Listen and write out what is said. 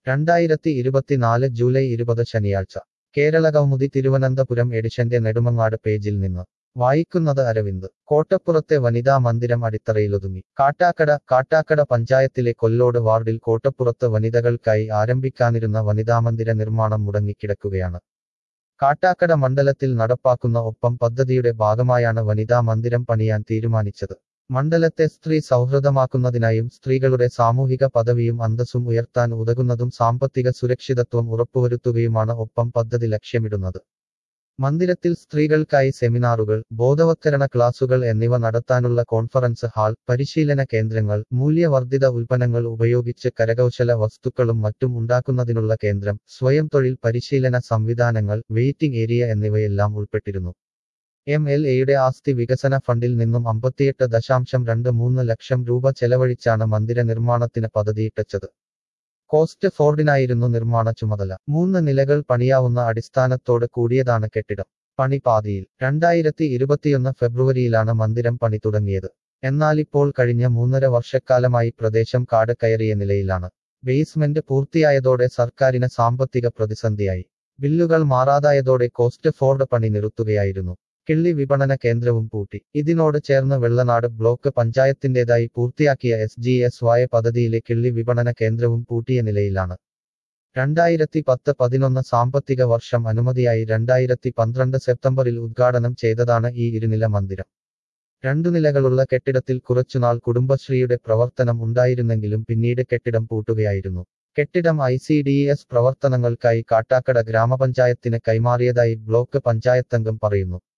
രണ്ടായിരത്തി ഇരുപത്തിനാല് ജൂലൈ ഇരുപത് ശനിയാഴ്ച കേരള കൗമുദി തിരുവനന്തപുരം എഡിഷന്റെ നെടുമങ്ങാട് പേജിൽ നിന്ന് വായിക്കുന്നത് അരവിന്ദ് കോട്ടപ്പുറത്തെ വനിതാ മന്ദിരം അടിത്തറയിലൊതുങ്ങി കാട്ടാക്കട കാട്ടാക്കട പഞ്ചായത്തിലെ കൊല്ലോട് വാർഡിൽ കോട്ടപ്പുറത്ത് വനിതകൾക്കായി ആരംഭിക്കാനിരുന്ന വനിതാമന്ദിര നിർമ്മാണം മുടങ്ങിക്കിടക്കുകയാണ് കാട്ടാക്കട മണ്ഡലത്തിൽ നടപ്പാക്കുന്ന ഒപ്പം പദ്ധതിയുടെ ഭാഗമായാണ് വനിതാ മന്ദിരം പണിയാൻ തീരുമാനിച്ചത് മണ്ഡലത്തെ സ്ത്രീ സൗഹൃദമാക്കുന്നതിനായും സ്ത്രീകളുടെ സാമൂഹിക പദവിയും അന്തസ്സും ഉയർത്താൻ ഉതകുന്നതും സാമ്പത്തിക സുരക്ഷിതത്വം ഉറപ്പുവരുത്തുകയുമാണ് ഒപ്പം പദ്ധതി ലക്ഷ്യമിടുന്നത് മന്ദിരത്തിൽ സ്ത്രീകൾക്കായി സെമിനാറുകൾ ബോധവത്കരണ ക്ലാസുകൾ എന്നിവ നടത്താനുള്ള കോൺഫറൻസ് ഹാൾ പരിശീലന കേന്ദ്രങ്ങൾ മൂല്യവർദ്ധിത ഉൽപ്പന്നങ്ങൾ ഉപയോഗിച്ച് കരകൗശല വസ്തുക്കളും മറ്റും ഉണ്ടാക്കുന്നതിനുള്ള കേന്ദ്രം സ്വയം തൊഴിൽ പരിശീലന സംവിധാനങ്ങൾ വെയിറ്റിംഗ് ഏരിയ എന്നിവയെല്ലാം ഉൾപ്പെട്ടിരുന്നു എം എൽ എയുടെ ആസ്തി വികസന ഫണ്ടിൽ നിന്നും അമ്പത്തിയെട്ട് ദശാംശം രണ്ട് മൂന്ന് ലക്ഷം രൂപ ചെലവഴിച്ചാണ് മന്ദിര നിർമ്മാണത്തിന് പദ്ധതിയിട്ടച്ചത് കോസ്റ്റ് ഫോർഡിനായിരുന്നു നിർമ്മാണ ചുമതല മൂന്ന് നിലകൾ പണിയാവുന്ന അടിസ്ഥാനത്തോട് കൂടിയതാണ് കെട്ടിടം പണി പാതിയിൽ രണ്ടായിരത്തി ഇരുപത്തിയൊന്ന് ഫെബ്രുവരിയിലാണ് മന്ദിരം പണി തുടങ്ങിയത് എന്നാലിപ്പോൾ കഴിഞ്ഞ മൂന്നര വർഷക്കാലമായി പ്രദേശം കാട് കയറിയ നിലയിലാണ് ബേസ്മെന്റ് പൂർത്തിയായതോടെ സർക്കാരിന് സാമ്പത്തിക പ്രതിസന്ധിയായി ബില്ലുകൾ മാറാതായതോടെ കോസ്റ്റ് ഫോർഡ് പണി നിർത്തുകയായിരുന്നു കിള്ളി വിപണന കേന്ദ്രവും പൂട്ടി ഇതിനോട് ചേർന്ന് വെള്ളനാട് ബ്ലോക്ക് പഞ്ചായത്തിന്റേതായി പൂർത്തിയാക്കിയ എസ് ജി എസ് വായ പദ്ധതിയിലെ കിള്ളി വിപണന കേന്ദ്രവും പൂട്ടിയ നിലയിലാണ് രണ്ടായിരത്തി പത്ത് പതിനൊന്ന് സാമ്പത്തിക വർഷം അനുമതിയായി രണ്ടായിരത്തി പന്ത്രണ്ട് സെപ്റ്റംബറിൽ ഉദ്ഘാടനം ചെയ്തതാണ് ഈ ഇരുനില മന്ദിരം രണ്ടു നിലകളുള്ള കെട്ടിടത്തിൽ കുറച്ചുനാൾ കുടുംബശ്രീയുടെ പ്രവർത്തനം ഉണ്ടായിരുന്നെങ്കിലും പിന്നീട് കെട്ടിടം പൂട്ടുകയായിരുന്നു കെട്ടിടം ഐ സി ഡി എസ് പ്രവർത്തനങ്ങൾക്കായി കാട്ടാക്കട ഗ്രാമപഞ്ചായത്തിന് കൈമാറിയതായി ബ്ലോക്ക് പഞ്ചായത്തംഗം പറയുന്നു